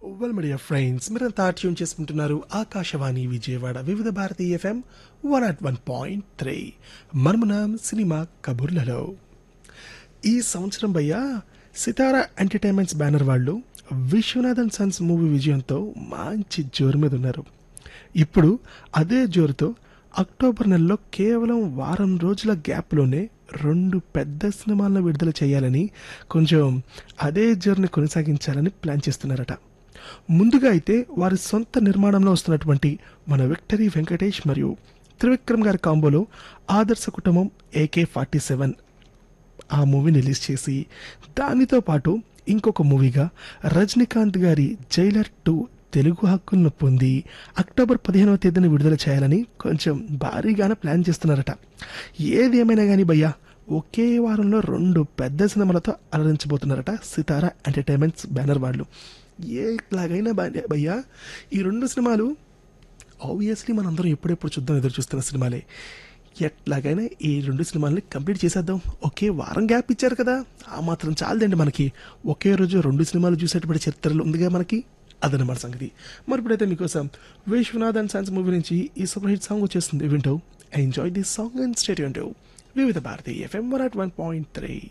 well media friends మీరంతా tune చేసుకుంటున్నారు Akashvani Vijayawada Vividh Bharati FM one at one point three మర్మనం cinema కబుర్లలో ఈ సంవత్సరం భయ్య సితారా ఎంటర్టైన్మెంట్స్ బ్యానర్ వాళ్ళు విశ్వనాథన్ సన్స్ మూవీ విజయంతో మంచి జోరు మీద ఉన్నారు ఇప్పుడు అదే జోరుతో అక్టోబర్ నెలలో కేవలం వారం రోజుల గ్యాప్లోనే రెండు పెద్ద సినిమాలను విడుదల చేయాలని కొంచెం అదే జోరుని కొనసాగించాలని ప్లాన్ చేస్తున్నారట ముందుగా అయితే వారి సొంత నిర్మాణంలో వస్తున్నటువంటి మన విక్టరీ వెంకటేష్ మరియు త్రివిక్రమ్ గారి కాంబోలో ఆదర్శ కుటుంబం ఏకే ఫార్టీ సెవెన్ ఆ మూవీని రిలీజ్ చేసి దానితో పాటు ఇంకొక మూవీగా రజనీకాంత్ గారి జైలర్ టూ తెలుగు హక్కులను పొంది అక్టోబర్ పదిహేనవ తేదీన విడుదల చేయాలని కొంచెం భారీగానే ప్లాన్ చేస్తున్నారట ఏది ఏమైనా కానీ భయ్యా ఒకే వారంలో రెండు పెద్ద సినిమాలతో అలరించబోతున్నారట సితారా ఎంటర్టైన్మెంట్స్ బ్యానర్ వాళ్ళు ఏలాగైనా భయ్యా- భయ్యా ఈ రెండు సినిమాలు ఆబ్వియస్లీ మనందరం ఎప్పుడెప్పుడు చూద్దాం ఎదురు చూస్తున్న సినిమాలే ఎట్లాగైనా ఈ రెండు సినిమాల్ని కంప్లీట్ చేసేద్దాం ఒకే వారం గ్యాప్ ఇచ్చారు కదా ఆ మాత్రం చాలదండి మనకి ఒకే రోజు రెండు సినిమాలు చూసేటప్పుడు చరిత్రలు ఉందిగా మనకి అదనమాట సంగతి మరి ఇప్పుడైతే మీకోసం విశ్వనాథ్ అండ్ సైన్స్ మూవీ నుంచి ఈ సూపర్ హిట్ సాంగ్ వచ్చేస్తుంది వింటూ enjoy this song and stay Vividh Bharati FM one at one point three